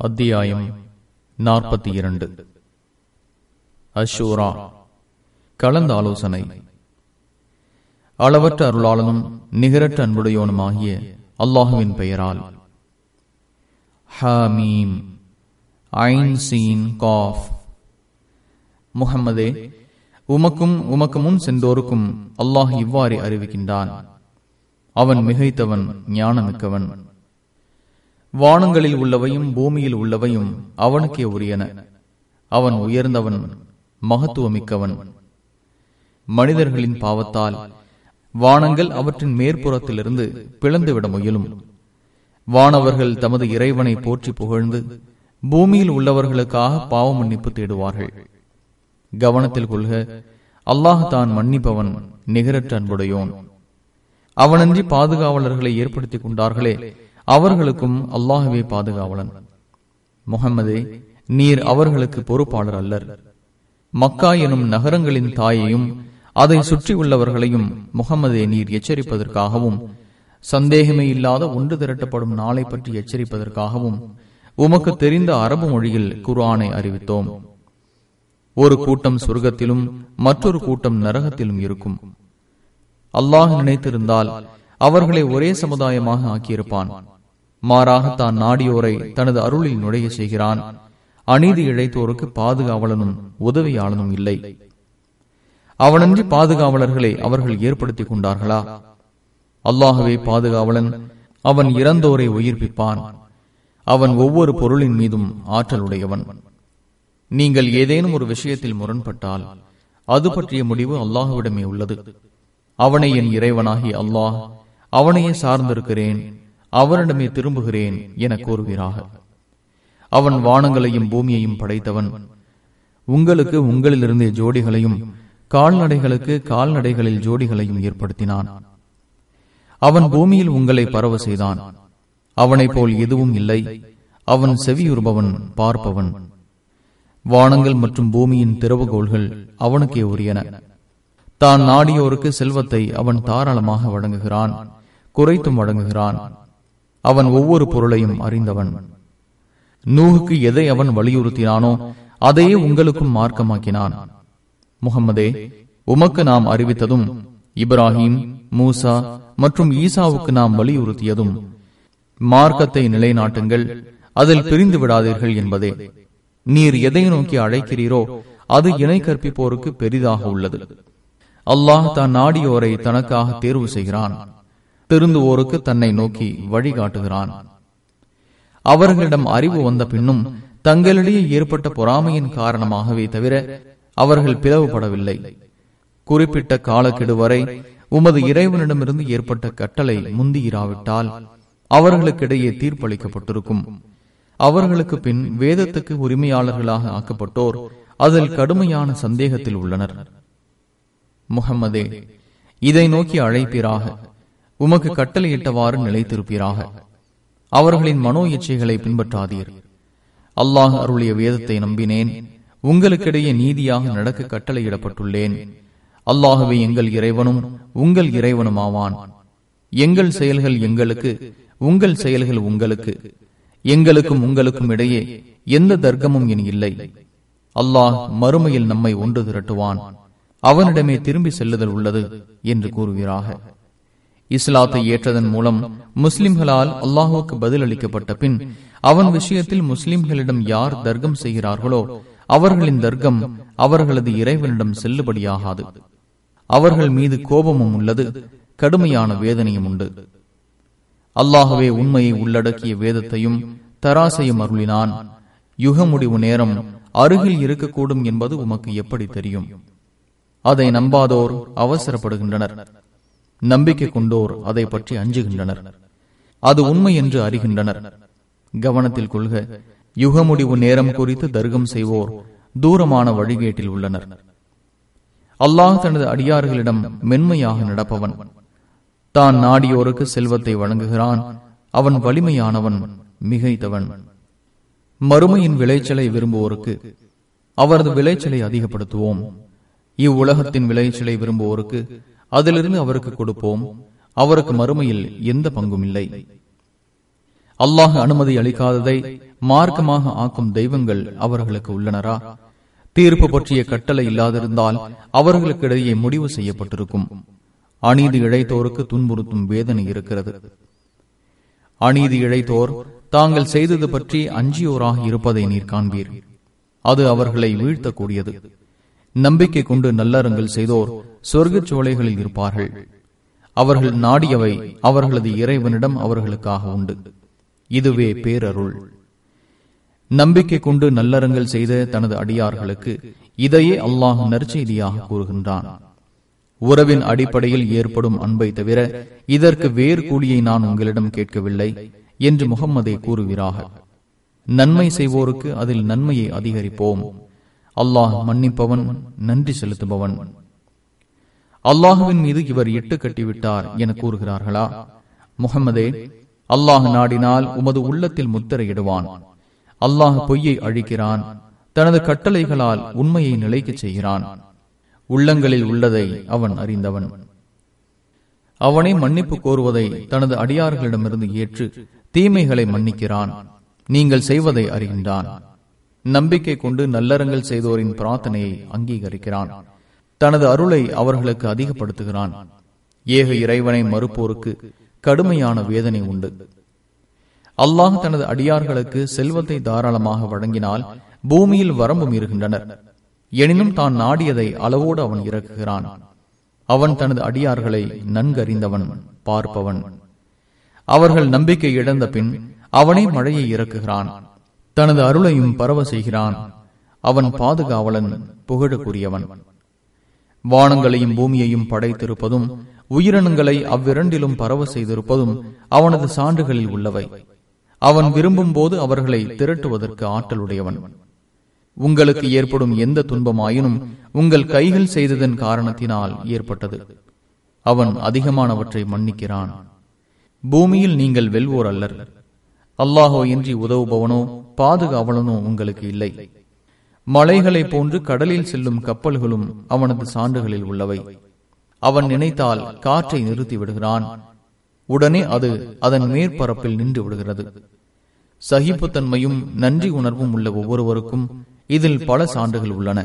அத்தியாயம் நாற்பத்தி இரண்டு அஷூரா கலந்த ஆலோசனை அளவற்ற அருளாளனும் நிகரற்ற அன்புடையோனுமாகிய அல்லாஹுவின் பெயரால் ஹமீம் ஐன் சீன் காஃப் முகம்மதே உமக்கும் உமக்கு முன் சென்றோருக்கும் அல்லாஹ் இவ்வாறு அறிவிக்கின்றான் அவன் மிகைத்தவன் ஞானமிக்கவன் வானங்களில் உள்ளவையும் பூமியில் உள்ளவையும் அவனுக்கே உரியன அவன் உயர்ந்தவன் மகத்துவமிக்கவன் மனிதர்களின் பாவத்தால் வானங்கள் அவற்றின் மேற்புறத்திலிருந்து பிளந்துவிட முயலும் வானவர்கள் தமது இறைவனை போற்றி புகழ்ந்து பூமியில் உள்ளவர்களுக்காக பாவ மன்னிப்பு தேடுவார்கள் கவனத்தில் கொள்க அல்லாஹ் தான் மன்னிப்பவன் நிகரற்ற அன்புடையோன் அவனன்றி பாதுகாவலர்களை ஏற்படுத்திக் கொண்டார்களே அவர்களுக்கும் அல்லாஹுவே பாதுகாவலன் முகம்மதே நீர் அவர்களுக்கு பொறுப்பாளர் அல்லர் மக்கா எனும் நகரங்களின் தாயையும் அதை சுற்றியுள்ளவர்களையும் முகம்மதே நீர் எச்சரிப்பதற்காகவும் சந்தேகமே இல்லாத ஒன்று திரட்டப்படும் நாளை பற்றி எச்சரிப்பதற்காகவும் உமக்கு தெரிந்த அரபு மொழியில் குர்ஆனை அறிவித்தோம் ஒரு கூட்டம் சொர்க்கத்திலும் மற்றொரு கூட்டம் நரகத்திலும் இருக்கும் அல்லாஹ் நினைத்திருந்தால் அவர்களை ஒரே சமுதாயமாக ஆக்கியிருப்பான் மாறாக தான் நாடியோரை தனது அருளில் நுழைய செய்கிறான் அநீதி இழைத்தோருக்கு பாதுகாவலனும் உதவியாளனும் இல்லை அவனன்றி பாதுகாவலர்களை அவர்கள் ஏற்படுத்திக் கொண்டார்களா அல்லாஹுவே பாதுகாவலன் அவன் இறந்தோரை உயிர்ப்பிப்பான் அவன் ஒவ்வொரு பொருளின் மீதும் ஆற்றலுடையவன் நீங்கள் ஏதேனும் ஒரு விஷயத்தில் முரண்பட்டால் அது பற்றிய முடிவு அல்லாஹுவிடமே உள்ளது அவனை என் இறைவனாகி அல்லாஹ் அவனையே சார்ந்திருக்கிறேன் அவனிடமே திரும்புகிறேன் என கூறுகிறாக அவன் வானங்களையும் பூமியையும் படைத்தவன் உங்களுக்கு உங்களிலிருந்தே ஜோடிகளையும் கால்நடைகளுக்கு கால்நடைகளில் ஜோடிகளையும் ஏற்படுத்தினான் அவன் பூமியில் உங்களை பரவ செய்தான் அவனைப் போல் எதுவும் இல்லை அவன் செவியுறுபவன் பார்ப்பவன் வானங்கள் மற்றும் பூமியின் திறவுகோள்கள் அவனுக்கே உரியன தான் நாடியோருக்கு செல்வத்தை அவன் தாராளமாக வழங்குகிறான் குறைத்தும் வழங்குகிறான் அவன் ஒவ்வொரு பொருளையும் அறிந்தவன் நூகுக்கு எதை அவன் வலியுறுத்தினானோ அதையே உங்களுக்கும் மார்க்கமாக்கினான் முகம்மதே உமக்கு நாம் அறிவித்ததும் இப்ராஹிம் மூசா மற்றும் ஈசாவுக்கு நாம் வலியுறுத்தியதும் மார்க்கத்தை நிலைநாட்டுங்கள் அதில் பிரிந்து விடாதீர்கள் என்பதே நீர் எதை நோக்கி அழைக்கிறீரோ அது இணை கற்பிப்போருக்கு பெரிதாக உள்ளது அல்லாஹ் தான் நாடியோரை தனக்காக தேர்வு செய்கிறான் திருந்துவோருக்கு தன்னை நோக்கி வழிகாட்டுகிறான் அவர்களிடம் அறிவு வந்த பின்னும் தங்களிடையே ஏற்பட்ட பொறாமையின் காரணமாகவே தவிர அவர்கள் பிளவுபடவில்லை குறிப்பிட்ட காலக்கெடு வரை உமது இறைவனிடமிருந்து ஏற்பட்ட கட்டளை முந்தியிராவிட்டால் அவர்களுக்கிடையே தீர்ப்பளிக்கப்பட்டிருக்கும் அவர்களுக்கு பின் வேதத்துக்கு உரிமையாளர்களாக ஆக்கப்பட்டோர் அதில் கடுமையான சந்தேகத்தில் உள்ளனர் முகம்மதே இதை நோக்கி அழைப்பீராக உமக்கு கட்டளையிட்டவாறு நிலைத்திருப்பீராக அவர்களின் மனோ இச்சைகளை பின்பற்றாதீர் அல்லாஹ் அருளிய வேதத்தை நம்பினேன் உங்களுக்கிடையே நீதியாக நடக்க கட்டளையிடப்பட்டுள்ளேன் அல்லாகவே எங்கள் இறைவனும் உங்கள் இறைவனும் ஆவான் எங்கள் செயல்கள் எங்களுக்கு உங்கள் செயல்கள் உங்களுக்கு எங்களுக்கும் உங்களுக்கும் இடையே எந்த தர்க்கமும் இனி இல்லை அல்லாஹ் மறுமையில் நம்மை ஒன்று திரட்டுவான் அவனிடமே திரும்பி செல்லுதல் உள்ளது என்று கூறுகிறாக இஸ்லாத்தை ஏற்றதன் மூலம் முஸ்லிம்களால் அல்லாஹுக்கு பதில் அளிக்கப்பட்ட பின் அவன் விஷயத்தில் முஸ்லிம்களிடம் யார் தர்க்கம் செய்கிறார்களோ அவர்களின் தர்க்கம் அவர்களது இறைவனிடம் செல்லுபடியாகாது அவர்கள் மீது கோபமும் உள்ளது கடுமையான வேதனையும் உண்டு அல்லாகவே உண்மையை உள்ளடக்கிய வேதத்தையும் தராசையும் அருளினான் யுக முடிவு நேரம் அருகில் இருக்கக்கூடும் என்பது உமக்கு எப்படி தெரியும் அதை நம்பாதோர் அவசரப்படுகின்றனர் நம்பிக்கை கொண்டோர் அதை பற்றி அஞ்சுகின்றனர் அது உண்மை என்று அறிகின்றனர் கவனத்தில் கொள்க யுக முடிவு நேரம் குறித்து தர்க்கம் செய்வோர் தூரமான வழிகேட்டில் உள்ளனர் அல்லாஹ் தனது அடியார்களிடம் மென்மையாக நடப்பவன் தான் நாடியோருக்கு செல்வத்தை வழங்குகிறான் அவன் வலிமையானவன் மிகைத்தவன் மறுமையின் விளைச்சலை விரும்புவோருக்கு அவரது விளைச்சலை அதிகப்படுத்துவோம் இவ்வுலகத்தின் விளைச்சலை விரும்புவோருக்கு அதிலிருந்து அவருக்கு கொடுப்போம் அவருக்கு மறுமையில் எந்த பங்கும் இல்லை அல்லாஹ் அனுமதி அளிக்காததை மார்க்கமாக ஆக்கும் தெய்வங்கள் அவர்களுக்கு உள்ளனரா தீர்ப்பு பற்றிய கட்டளை இல்லாதிருந்தால் அவர்களுக்கிடையே முடிவு செய்யப்பட்டிருக்கும் அநீதி இழைத்தோருக்கு துன்புறுத்தும் வேதனை இருக்கிறது அநீதி இழைத்தோர் தாங்கள் செய்தது பற்றி அஞ்சியோராக இருப்பதை நீர் காண்பீர் அது அவர்களை வீழ்த்தக்கூடியது நம்பிக்கை கொண்டு நல்லறங்கள் செய்தோர் சொர்க்கச் சோலைகளில் இருப்பார்கள் அவர்கள் நாடியவை அவர்களது இறைவனிடம் அவர்களுக்காக உண்டு இதுவே பேரருள் நம்பிக்கை கொண்டு நல்லறங்கள் செய்த தனது அடியார்களுக்கு இதையே அல்லாஹ் நற்செய்தியாக கூறுகின்றான் உறவின் அடிப்படையில் ஏற்படும் அன்பை தவிர இதற்கு வேறு கூலியை நான் உங்களிடம் கேட்கவில்லை என்று முகம்மதை கூறுகிறாக நன்மை செய்வோருக்கு அதில் நன்மையை அதிகரிப்போம் அல்லாஹ் மன்னிப்பவன் நன்றி செலுத்துபவன் அல்லாஹுவின் மீது இவர் இட்டு கட்டிவிட்டார் என கூறுகிறார்களா முகம்மதே அல்லாஹ் நாடினால் உமது உள்ளத்தில் முத்திரையிடுவான் அல்லாஹ் பொய்யை அழிக்கிறான் தனது கட்டளைகளால் உண்மையை நிலைக்கச் செய்கிறான் உள்ளங்களில் உள்ளதை அவன் அறிந்தவன் அவனே மன்னிப்பு கோருவதை தனது அடியார்களிடமிருந்து ஏற்று தீமைகளை மன்னிக்கிறான் நீங்கள் செய்வதை அறிகின்றான் நம்பிக்கை கொண்டு நல்லறங்கள் செய்தோரின் பிரார்த்தனையை அங்கீகரிக்கிறான் தனது அருளை அவர்களுக்கு அதிகப்படுத்துகிறான் ஏக இறைவனை மறுப்போருக்கு கடுமையான வேதனை உண்டு அல்லாஹ் தனது அடியார்களுக்கு செல்வத்தை தாராளமாக வழங்கினால் பூமியில் வரம்பு மீறுகின்றனர் எனினும் தான் நாடியதை அளவோடு அவன் இறக்குகிறான் அவன் தனது அடியார்களை நன்கறிந்தவன் பார்ப்பவன் அவர்கள் நம்பிக்கை இழந்த பின் அவனே மழையை இறக்குகிறான் தனது அருளையும் பரவ செய்கிறான் அவன் பாதுகாவலன் புகழக்குரியவன் வானங்களையும் பூமியையும் படைத்திருப்பதும் உயிரினங்களை அவ்விரண்டிலும் பரவ செய்திருப்பதும் அவனது சான்றுகளில் உள்ளவை அவன் விரும்பும் போது அவர்களை திரட்டுவதற்கு ஆற்றலுடையவன் உங்களுக்கு ஏற்படும் எந்த துன்பமாயினும் உங்கள் கைகள் செய்ததன் காரணத்தினால் ஏற்பட்டது அவன் அதிகமானவற்றை மன்னிக்கிறான் பூமியில் நீங்கள் வெல்வோர் அல்லர் அல்லாஹோ இன்றி உதவுபவனோ பாதுகாவலனோ உங்களுக்கு இல்லை மலைகளைப் போன்று கடலில் செல்லும் கப்பல்களும் அவனது சான்றுகளில் உள்ளவை அவன் நினைத்தால் காற்றை நிறுத்தி விடுகிறான் உடனே அது அதன் மேற்பரப்பில் நின்று விடுகிறது சகிப்புத்தன்மையும் நன்றி உணர்வும் உள்ள ஒவ்வொருவருக்கும் இதில் பல சான்றுகள் உள்ளன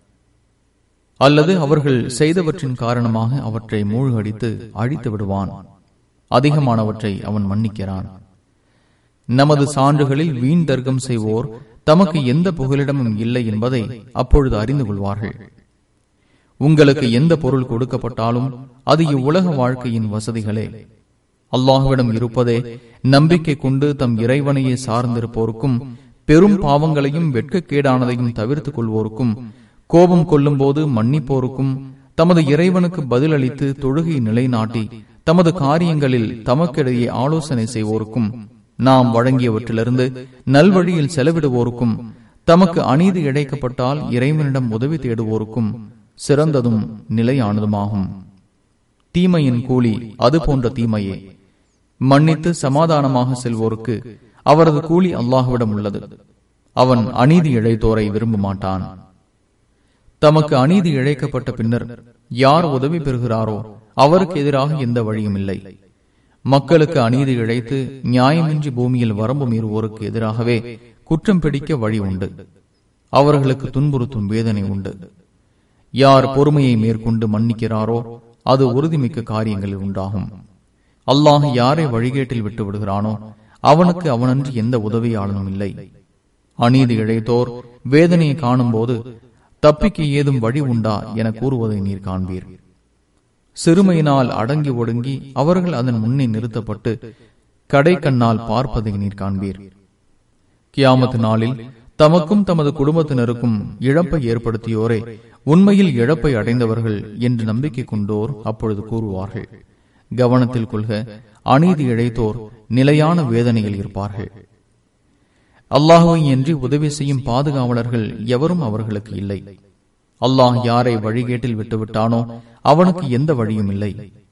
அல்லது அவர்கள் செய்தவற்றின் காரணமாக அவற்றை மூழ்கடித்து அழித்து விடுவான் அதிகமானவற்றை அவன் மன்னிக்கிறான் நமது சான்றுகளில் வீண் தர்க்கம் செய்வோர் தமக்கு எந்த புகலிடமும் இல்லை என்பதை அப்பொழுது அறிந்து கொள்வார்கள் உங்களுக்கு எந்த பொருள் கொடுக்கப்பட்டாலும் அது இவ்வுலக வாழ்க்கையின் வசதிகளே அல்லாஹுவிடம் இருப்பதே நம்பிக்கை கொண்டு தம் இறைவனையே சார்ந்திருப்போருக்கும் பெரும் பாவங்களையும் வெட்கக்கேடானதையும் தவிர்த்துக் கொள்வோருக்கும் கோபம் கொள்ளும் போது மன்னிப்போருக்கும் தமது இறைவனுக்கு பதிலளித்து தொழுகை நிலைநாட்டி தமது காரியங்களில் தமக்கிடையே ஆலோசனை செய்வோருக்கும் நாம் வழங்கியவற்றிலிருந்து நல்வழியில் செலவிடுவோருக்கும் தமக்கு அநீதி இழைக்கப்பட்டால் இறைவனிடம் உதவி தேடுவோருக்கும் சிறந்ததும் நிலையானதுமாகும் தீமையின் கூலி அது போன்ற தீமையே மன்னித்து சமாதானமாக செல்வோருக்கு அவரது கூலி அல்லாஹுவிடம் உள்ளது அவன் அநீதி இழைத்தோரை விரும்ப மாட்டான் தமக்கு அநீதி இழைக்கப்பட்ட பின்னர் யார் உதவி பெறுகிறாரோ அவருக்கு எதிராக எந்த வழியும் இல்லை மக்களுக்கு அநீதி இழைத்து நியாயமின்றி பூமியில் வரம்பு மீறுவோருக்கு எதிராகவே குற்றம் பிடிக்க வழி உண்டு அவர்களுக்கு துன்புறுத்தும் வேதனை உண்டு யார் பொறுமையை மேற்கொண்டு மன்னிக்கிறாரோ அது உறுதிமிக்க காரியங்களில் உண்டாகும் அல்லாஹ் யாரை வழிகேட்டில் விட்டு விடுகிறானோ அவனுக்கு அவனன்று எந்த உதவியாளனும் இல்லை அநீதி இழைத்தோர் வேதனையை காணும் போது தப்பிக்க ஏதும் வழி உண்டா என கூறுவதை நீர் காண்பீர் சிறுமையினால் அடங்கி ஒடுங்கி அவர்கள் அதன் முன்னே நிறுத்தப்பட்டு கடை கண்ணால் பார்ப்பதை நீர் காண்பீர் கியாமத்து நாளில் தமக்கும் தமது குடும்பத்தினருக்கும் இழப்பை ஏற்படுத்தியோரே உண்மையில் இழப்பை அடைந்தவர்கள் என்று நம்பிக்கை கொண்டோர் அப்பொழுது கூறுவார்கள் கவனத்தில் கொள்க அநீதி இழைத்தோர் நிலையான வேதனையில் இருப்பார்கள் அல்லாஹுவை என்று உதவி செய்யும் பாதுகாவலர்கள் எவரும் அவர்களுக்கு இல்லை அல்லாஹ் யாரை வழிகேட்டில் விட்டுவிட்டானோ அவனுக்கு எந்த வழியும் இல்லை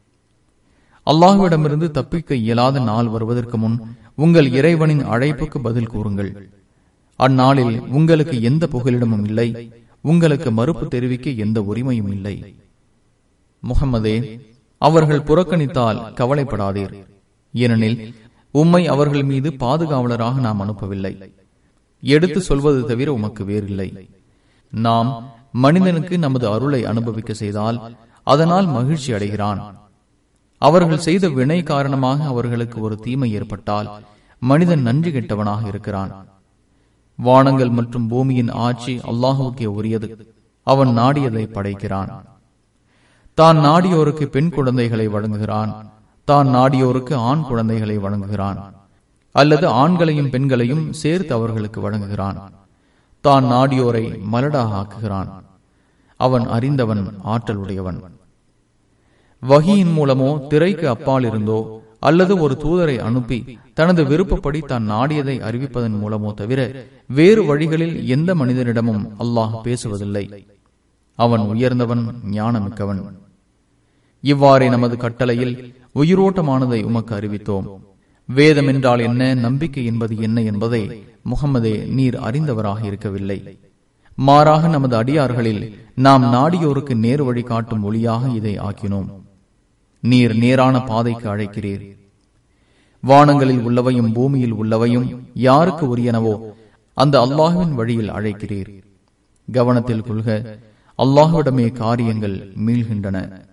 அல்லாஹுவிடமிருந்து தப்பிக்க இயலாத நாள் வருவதற்கு முன் உங்கள் இறைவனின் அழைப்புக்கு பதில் கூறுங்கள் அந்நாளில் உங்களுக்கு எந்த புகலிடமும் இல்லை உங்களுக்கு மறுப்பு தெரிவிக்க எந்த உரிமையும் இல்லை முகமதே அவர்கள் புறக்கணித்தால் கவலைப்படாதீர் ஏனெனில் உம்மை அவர்கள் மீது பாதுகாவலராக நாம் அனுப்பவில்லை எடுத்து சொல்வது தவிர உமக்கு வேறில்லை நாம் மனிதனுக்கு நமது அருளை அனுபவிக்க செய்தால் அதனால் மகிழ்ச்சி அடைகிறான் அவர்கள் செய்த வினை காரணமாக அவர்களுக்கு ஒரு தீமை ஏற்பட்டால் மனிதன் நன்றி கெட்டவனாக இருக்கிறான் வானங்கள் மற்றும் பூமியின் ஆட்சி அல்லாஹுக்கே உரியது அவன் நாடியதை படைக்கிறான் தான் நாடியோருக்கு பெண் குழந்தைகளை வழங்குகிறான் தான் நாடியோருக்கு ஆண் குழந்தைகளை வழங்குகிறான் அல்லது ஆண்களையும் பெண்களையும் சேர்த்து அவர்களுக்கு வழங்குகிறான் தான் நாடியோரை மலடாக ஆக்குகிறான் அவன் அறிந்தவன் ஆற்றலுடையவன் வகியின் மூலமோ திரைக்கு அப்பால் இருந்தோ அல்லது ஒரு தூதரை அனுப்பி தனது விருப்பப்படி தான் நாடியதை அறிவிப்பதன் மூலமோ தவிர வேறு வழிகளில் எந்த மனிதனிடமும் அல்லாஹ் பேசுவதில்லை அவன் உயர்ந்தவன் ஞானமிக்கவன் இவ்வாறே நமது கட்டளையில் உயிரோட்டமானதை உமக்கு அறிவித்தோம் வேதம் என்றால் என்ன நம்பிக்கை என்பது என்ன என்பதை முகமதே நீர் அறிந்தவராக இருக்கவில்லை மாறாக நமது அடியார்களில் நாம் நாடியோருக்கு நேர் வழி காட்டும் ஒளியாக இதை ஆக்கினோம் நீர் நேரான பாதைக்கு அழைக்கிறீர் வானங்களில் உள்ளவையும் பூமியில் உள்ளவையும் யாருக்கு உரியனவோ அந்த அல்லாஹுவின் வழியில் அழைக்கிறீர் கவனத்தில் கொள்க அல்லாஹுவிடமே காரியங்கள் மீள்கின்றன